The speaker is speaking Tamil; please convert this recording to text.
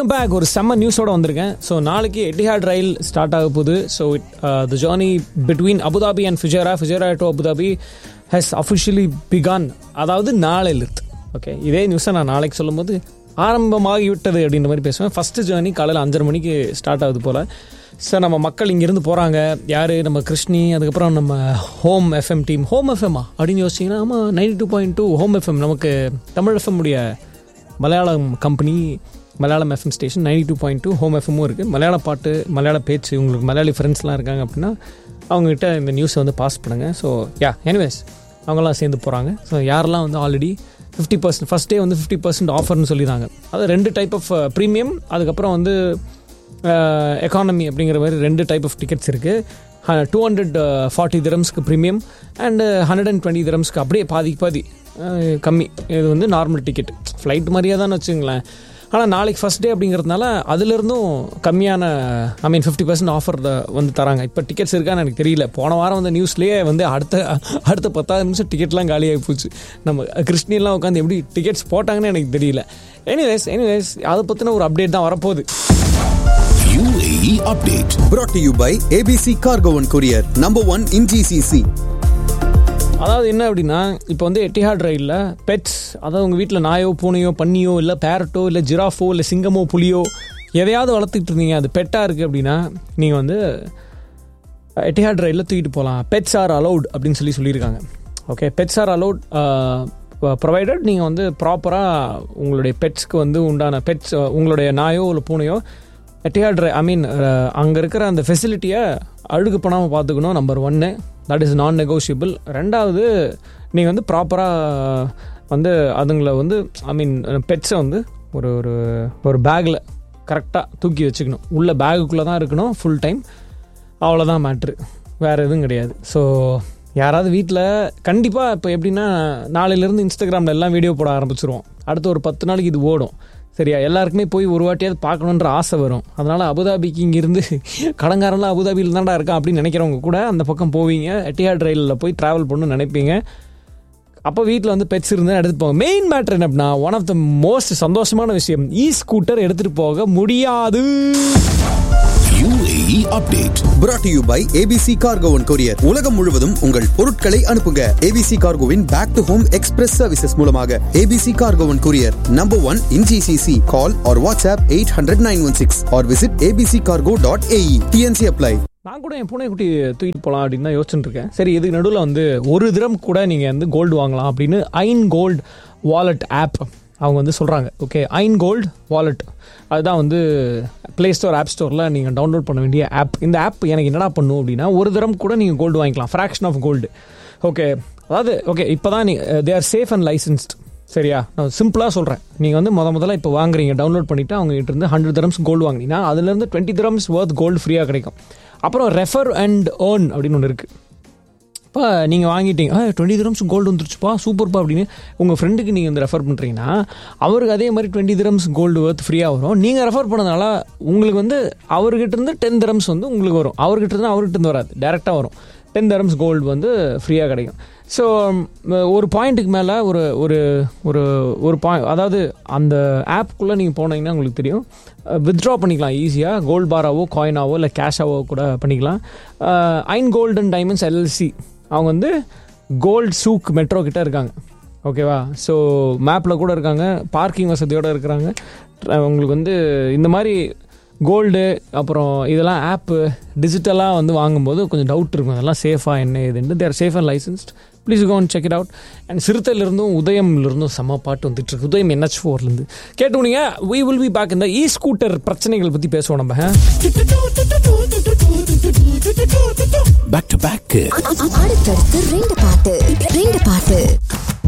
வெல்கம் பேக் ஒரு செம்ம நியூஸோட வந்திருக்கேன் ஸோ நாளைக்கு எட்டிஹாட் ரயில் ஸ்டார்ட் ஆக போகுது so it the journey between Abu Dhabi and Fujairah Fujairah to Abu Dhabi has officially began அதாவது நாளையிலிருந்து ஓகே இதே நியூஸை நான் நாளைக்கு சொல்லும்போது ஆரம்பமாகி விட்டது அப்படின்ற மாதிரி பேசுவேன் ஃபஸ்ட்டு ஜேர்னி காலையில் அஞ்சரை மணிக்கு ஸ்டார்ட் ஆகுது போல் ஸோ நம்ம மக்கள் இங்கேருந்து போகிறாங்க யார் நம்ம கிருஷ்ணி அதுக்கப்புறம் நம்ம ஹோம் எஃப்எம் டீம் ஹோம் எஃப்எம்மா அப்படின்னு யோசிச்சிங்கன்னா ஆமாம் ninety two point two home F M நமக்கு தமிழ் எஃப்எம் உடைய Malayalam company Malayalam F M station ninety two point two home எஃப்எம்மும் இருக்குது மலையாள பாட்டு மலையாள பேச்சு உங்களுக்கு மலையாளி ஃப்ரெண்ட்ஸ்லாம் இருக்காங்க அப்படின்னா அவங்ககிட்ட இந்த நியூஸை வந்து பாஸ் பண்ணுங்கள் ஸோ யா எனிவேஸ் அவங்களாம் சேர்ந்து போகிறாங்க ஸோ யாரெல்லாம் வந்து already fifty percent first day வந்து ஃபிஃப்டி பர்சன்ட் ஆஃபர்னு சொல்லிடுறாங்க அது ரெண்டு டைப் ஆஃப் ப்ரீமியம் அதுக்கப்புறம் வந்து எக்கானமி அப்படிங்கிற மாதிரி ரெண்டு டைப் ஆஃப் டிக்கெட்ஸ் இருக்குது டூ ஹண்ட்ரட் ஃபார்ட்டி திரம்ஸ்க்கு premium and hundred and twenty திரம்ஸ்க்கு அப்படியே பாதிக்கு பாதி அஹ், கம்மி இது வந்து நார்மல் டிக்கெட் ஃப்ளைட் மாதிரியே தான் வச்சுங்களேன் ஆனால் நாளைக்கு ஃபஸ்ட் டே அப்படிங்கிறதுனால அதுலேருந்தும் கம்மியான I mean fifty percent offer வந்து தராங்க இப்போ டிக்கெட்ஸ் இருக்கான்னு எனக்கு தெரியல போன வாரம் வந்து நியூஸ்லேயே வந்து அடுத்த அடுத்த பத்தாவது நிமிஷம் டிக்கெட்லாம் காலியாகி போச்சு நம்ம கிறிஸ்டின்லாம் உட்காந்து எப்படி டிக்கெட்ஸ் போட்டாங்கன்னு எனக்கு தெரியல எனிவேஸ் எனிவேஸ் அதை பற்றின ஒரு அப்டேட் தான் வரப்போகுது UAE update. brought to you by ABC Cargo and Courier, number one in GCC. அதாவது என்ன அப்படின்னா இப்போ வந்து எட்டிஹாட் ரயிலில் பெட்ஸ் அதாவது உங்கள் வீட்டில் நாயோ பூனையோ பன்னியோ இல்லை பேரட்டோ இல்லை ஜிராஃபோ இல்லை சிங்கமோ புலியோ எதையாவது வளர்த்துக்கிட்டு இருந்தீங்க அது பெட்டாக இருக்குது அப்படின்னா நீங்கள் வந்து எட்டிஹாட் ரயிலில் தூக்கிட்டு போகலாம் பெட்ஸ் ஆர் அலௌட் அப்படின்னு சொல்லி சொல்லியிருக்காங்க okay pets are allowed provided நீங்கள் வந்து ப்ராப்பராக உங்களுடைய பெட்ஸ்க்கு வந்து உண்டான பெட்ஸ் உங்களுடைய நாயோ இல்லை பூனையோ எட்டிஹாட் ஐ மீன் அங்கே இருக்கிற அந்த ஃபெசிலிட்டியை அழுகு பண்ணாமல் பார்த்துக்கணும் நம்பர் ஒன்று தட் இஸ் நான் நெகோஷியபிள் ரெண்டாவது நீங்கள் வந்து ப்ராப்பராக வந்து அதுங்களை வந்து ஐ மீன் பெட்ஸை வந்து ஒரு ஒரு ஒரு பேக்கில் கரெக்டாக தூக்கி வச்சுக்கணும் உள்ள பேகுக்குள்ளே தான் இருக்கணும் ஃபுல் டைம் அவ்வளோதான் மேட்ரு வேறு எதுவும் கிடையாது ஸோ யாராவது வீட்டில் கண்டிப்பாக இப்போ எப்படின்னா நாளையிலேருந்து இன்ஸ்டாகிராமில் எல்லாம் வீடியோ போட ஆரம்பிச்சிருவோம் அடுத்து ஒரு பத்து நாளைக்கு இது ஓடும் சரியா எல்லாருக்குமே போய் ஒரு வாட்டியாவது பார்க்கணுன்ற ஆசை வரும் அதனால் அபுதாபிக்கு இங்கேருந்து கடங்காரெல்லாம் அபுதாபியில் தான்டா இருக்கான் அப்படின்னு நினைக்கிறவங்க கூட அந்த பக்கம் போவீங்க எட்டியாட் ரயிலில் போய் ட்ராவல் பண்ணணும்னு நினைப்பீங்க அப்போ வீட்டில் வந்து பெட்ஸ் இருந்தால் எடுத்துட்டு போங்க மெயின் மேட்ரு என்ன அப்படின்னா ஒன் ஆஃப் த மோஸ்ட் சந்தோஷமான விஷயம் இ ஸ்கூட்டர் எடுத்துகிட்டு போக முடியாது UAE update. brought to you by ABC Cargo and Courier. உலகம் முழுவதும் உங்கள் பொருட்களை அனுப்புங்க ABC Cargoவின் back to home express services மூலமாக ABC Cargo and Courier, number one in GCC. Call or WhatsApp 800-916 or visit abccargo.ae. TNC apply. நான் கூட என் பூனைக்குட்டி தூக்கிட்டு போகலாம் அப்படின்னு தான் யோசிச்சுட்டு இருக்கேன் சரி இதுக்கு நடுவில் வந்து ஒரு தினம் கூட நீங்கள் வந்து கோல்டு வாங்கலாம் அப்படின்னு ஐன் கோல்டு வாலெட் ஆப் அவங்க வந்து சொல்கிறாங்க ஓகே ஐன் கோல்டு வாலெட் அதுதான் வந்து ப்ளே ஸ்டோர் ஆப் ஸ்டோரில் நீங்கள் டவுன்லோட் பண்ண வேண்டிய ஆப் இந்த ஆப் எனக்கு என்னடா பண்ணும் அப்படின்னா ஒரு தரம் கூட நீங்கள் கோல்டு வாங்கிக்கலாம் ஃப்ராக்ஷன் ஆஃப் கோல்டு ஓகே அதாவது ஓகே இப்போ தான் நீ they are safe and licensed சரியா நான் சிம்பிளாக சொல்கிறேன் நீங்கள் வந்து முத முதல்ல இப்போ வாங்குறீங்க டவுன்லோட் பண்ணிவிட்டு அவங்க கிட்ட இருந்து ஹண்ட்ரட் திரம்ஸ் கோல்டு வாங்கினீங்கன்னா அதுலேருந்து டுவெண்ட்டி திரம்ஸ் ஒர்த் கோல்டு ஃப்ரீயாக கிடைக்கும் அப்புறம் ரெஃபர் அண்ட் ஏர்ன் அப்படின்னு ஒன்று இருக்குது இப்போ நீங்கள் வாங்கிட்டீங்க ஆ டுவெண்ட்டி திரம்ஸ் கோல்டு வந்துருச்சுப்பா சூப்பர்ப்பா அப்படின்னு உங்கள் ஃப்ரெண்டுக்கு நீங்கள் வந்து ரெஃபர் பண்ணுறீங்கன்னா அவருக்கு அதே மாதிரி டுவெண்ட்டி திரம்ஸ் கோல்டு ஒர்த் ஃப்ரீயாக வரும் நீங்கள் ரெஃபர் பண்ணதுனால உங்களுக்கு வந்து அவர்கிட்ட இருந்து டென் திரம்ஸ் வந்து உங்களுக்கு வரும் அவர்கிட்ட இருந்து அவர்கிட்ட இருந்து வராது டேரெக்டாக வரும் டென் தரம்ஸ் கோல்டு வந்து ஃப்ரீயாக கிடைக்கும் ஸோ ஒரு பாயிண்ட்டுக்கு மேலே ஒரு ஒரு ஒரு ஒரு பாயிண்ட் அதாவது அந்த ஆப்குள்ளே நீங்கள் போனீங்கன்னா உங்களுக்கு தெரியும் வித்ட்ரா பண்ணிக்கலாம் ஈஸியாக கோல்டு பாராவோ காயினாவோ இல்லை கேஷாவோ கூட பண்ணிக்கலாம் Ain gold and diamonds L L C அவங்க வந்து கோல்ட் சூக் மெட்ரோ கிட்ட இருக்காங்க ஓகேவா ஸோ மேப்பில் கூட இருக்காங்க பார்க்கிங் வசதியோடு இருக்கிறாங்க உங்களுக்கு வந்து இந்த மாதிரி கோல்டு அப்புறம் இதெல்லாம் ஆப்பு டிஜிட்டலாக வந்து வாங்கும்போது கொஞ்சம் டவுட் இருக்கும் அதெல்லாம் சேஃபாக என்ன ஏதுன்ட்டு there safe and licensed please gone check it out and சிறுத்தையிலிருந்தும் உதயம்லேருந்தும் செம்ம பாட்டு வந்துட்டு இருக்கு உதயம் என்ஹெச் ஃபோர்லேருந்து கேட்டுனீங்க வி வில் பி பேக் இந்த இ ஸ்கூட்டர் பிரச்சனைகள் பற்றி பேசுவோம் நம்ம Back to back. அடுத்தடுத்து ரெண்டு பாட்டு ரெண்டு பாட்டு